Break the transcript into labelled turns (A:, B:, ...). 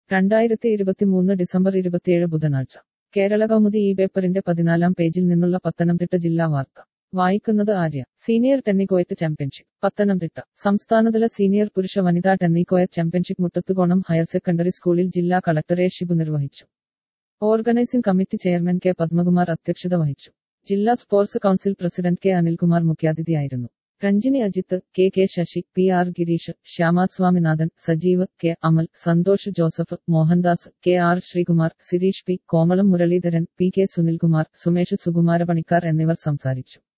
A: രണ്ടായിരത്തി ഇരുപത്തിമൂന്ന് ഡിസംബർ ഇരുപത്തിയേഴ് ബുധനാഴ്ച കേരള കൗമുദി ഈ പേപ്പറിന്റെ പതിനാലാം പേജിൽ നിന്നുള്ള പത്തനംതിട്ട ജില്ലാ വാർത്ത വായിക്കുന്നത് Arya senior tenniquoit championship Pathanamthitta സംസ്ഥാനതല സീനിയർ പുരുഷ വനിതാ tenniquoit championship Muttathukonam higher secondary സ്കൂളിൽ ജില്ലാ കളക്ടർ എ ഷിബു നിർവഹിച്ചു organising committee chairman K Padmakumar അധ്യക്ഷത വഹിച്ചു ജില്ലാ sports council president K Anilkumar മുഖ്യാതിഥിയായിരുന്നു Ranjini Ajith K K Sasi P R Gireesh Shyama Swaminathan Sajeev K Amal Santhosh Joseph Mohandas K R Sreekumar Sireesh P Komalam Muraleedharan P K Sunilkumar Sumesh Sukumarapanicker എന്നിവർ സംസാരിച്ചു